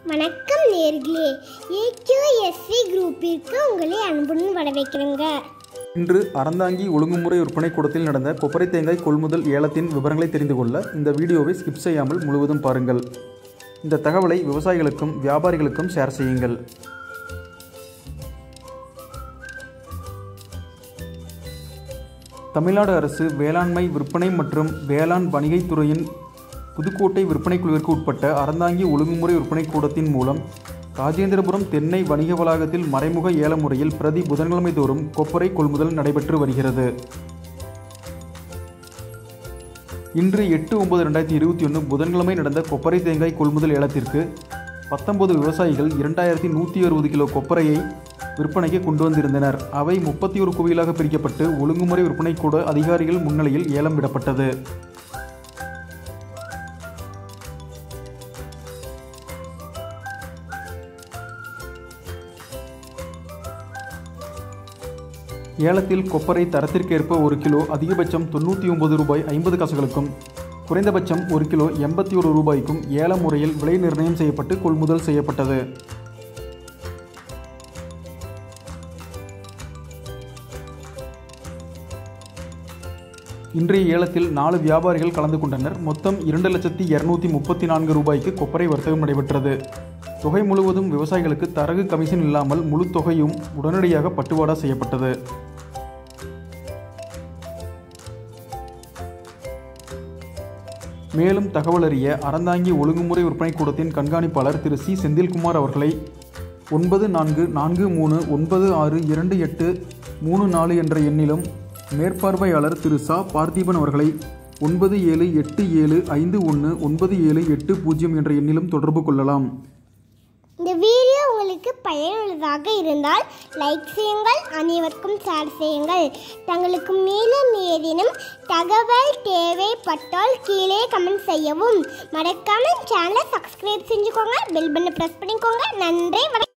வணக்கம் நேர்களே ஏக்யூஎஸ்சி குரூப்பிற்கு உங்களை அன்புடன் வரவேற்கிறேங்க இன்று அறந்தாங்கி ஒழுங்குமுறை விற்பனை கூடத்தில் நடந்த கொப்பரை தேங்காய் கொள்முதல் ஏலத்தின் விவரங்களை தெரிந்து கொள்ள இந்த வீடியோவை ஸ்கிப் செய்யாமல் முழுவதும் பாருங்கள் இந்த தகவலை விவசாயிகளுக்கும் வியாபாரிகளுக்கும் ஷேர் செய்யுங்கள் தமிழ்நாடு அரசு வேளாண்மை விற்பனை மற்றும் வேளாண் வணிகைத் துறையின் புதுக்கோட்டை விற்பனை குழுவிற்கு உட்பட்ட அறந்தாங்கி ஒழுங்குமுறை விற்பனை கூடத்தின் மூலம் ராஜேந்திரபுரம் தென்னை வணிக வளாகத்தில் மறைமுக ஏல முறையில் பிரதி புதன்கிழமை தோறும் கொப்பரை கொள்முதல் நடைபெற்று வருகிறது இன்று எட்டு ஒன்பது ரெண்டாயிரத்தி இருபத்தி ஒன்று புதன்கிழமை நடந்த கொப்பரை தேங்காய் கொள்முதல் ஏலத்திற்கு பத்தொன்பது விவசாயிகள் இரண்டாயிரத்தி நூற்றி அறுபது கிலோ கொப்பரையை விற்பனைக்கு கொண்டு வந்திருந்தனர் அவை முப்பத்தி ஒரு குவியலாக பிரிக்கப்பட்டு ஒழுங்குமுறை விற்பனை கூட அதிகாரிகள் முன்னிலையில் ஏலம் விடப்பட்டது ஏலத்தில் கொப்பரை தரத்திற்கேற்ப ஒரு கிலோ அதிகபட்சம் தொண்ணூற்றி ஒன்பது ரூபாய் ஐம்பது காசுகளுக்கும் குறைந்தபட்சம் ஒரு கிலோ எண்பத்தி ஒரு ரூபாய்க்கும் ஏல முறையில் விலை நிர்ணயம் செய்யப்பட்டு கொள்முதல் செய்யப்பட்டது இன்றைய ஏலத்தில் நாலு வியாபாரிகள் கலந்து கொண்டனர் மொத்தம் இரண்டு லட்சத்தி இருநூத்தி முப்பத்தி நான்கு ரூபாய்க்கு கொப்பரை வர்த்தகம் நடைபெற்றது தொகை முழுவதும் விவசாயிகளுக்கு தரகு கமிஷன் இல்லாமல் முழு தொகையும் உடனடியாக பட்டுவாடா செய்யப்பட்டது மேலும் தகவல் அறிய அறந்தாங்கி ஒழுங்குமுறை விற்பனை கூடத்தின் கண்காணிப்பாளர் திரு சி செந்தில்குமார் அவர்களை ஒன்பது நான்கு நான்கு மூணு ஒன்பது ஆறு இரண்டு எட்டு மூணு நாலு என்ற எண்ணிலும் மேற்பார்வையாளர் திரு சா பார்த்திபன் அவர்களை ஒன்பது ஏழு எட்டு ஏழு ஐந்து ஒன்று ஒன்பது ஏழு எட்டு பூஜ்ஜியம் என்ற எண்ணிலும் தொடர்பு கொள்ளலாம் இந்த வீடியோ உங்களுக்கு பயனுள்ளதாக இருந்தால் லைக் செய்யுங்கள் அனைவருக்கும் ஷேர் செய்யுங்கள் தங்களுக்கு மேலும் ஏதேனும் தகவல் தேவைப்பட்டால் கீழே கமெண்ட் செய்யவும் மறக்காம சேனலை சப்ஸ்கிரைப் செஞ்சுக்கோங்க பெல் பண்ணை ப்ரெஸ் பண்ணிக்கோங்க நன்றி வணக்கம்